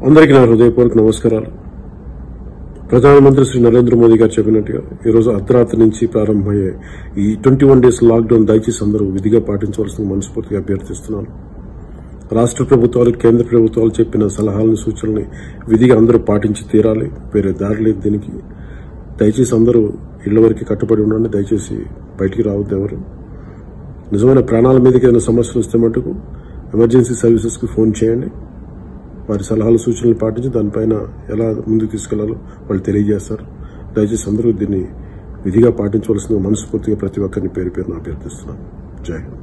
అందరికీ నా హృదయపూర్వక నమస్కారాలు ప్రధానమంత్రి శ్రీ నరేంద్ర మోదీ గారు చెప్పినట్టుగా ఈరోజు అర్ధరాత్రి నుంచి ప్రారంభమయ్యే ఈ ట్వంటీ వన్ డేస్ లాక్డౌన్ దయచేసి అందరూ విధిగా పాటించవలసిన మనస్ఫూర్తిగా అభ్యర్థిస్తున్నాను రాష్ట్ర ప్రభుత్వాలు కేంద్ర ప్రభుత్వాలు చెప్పిన సలహాలను సూచనల్ని విధిగా అందరూ పాటించి తీరాలి వేరే దారి లేదు దీనికి దయచేసి అందరూ ఇళ్ల వరకు కట్టుబడి ఉండండి దయచేసి బయటికి రావద్దు ఎవరు నిజమైన ప్రాణాల మీదకి ఏదైనా సమస్యలు వస్తే మటుకు ఎమర్జెన్సీ సర్వీసెస్కి ఫోన్ చేయండి వారి సలహాలు సూచనలు పాటించి దానిపైన ఎలా ముందుకు తీసుకెళ్లాలో వాళ్ళు తెలియజేస్తారు దయచేసి అందరూ దీన్ని విధిగా పాటించవలసిన మనస్ఫూర్తిగా ప్రతి ఒక్కరిని పేరు పేరున అభ్యర్థిస్తున్నాను జై హింద్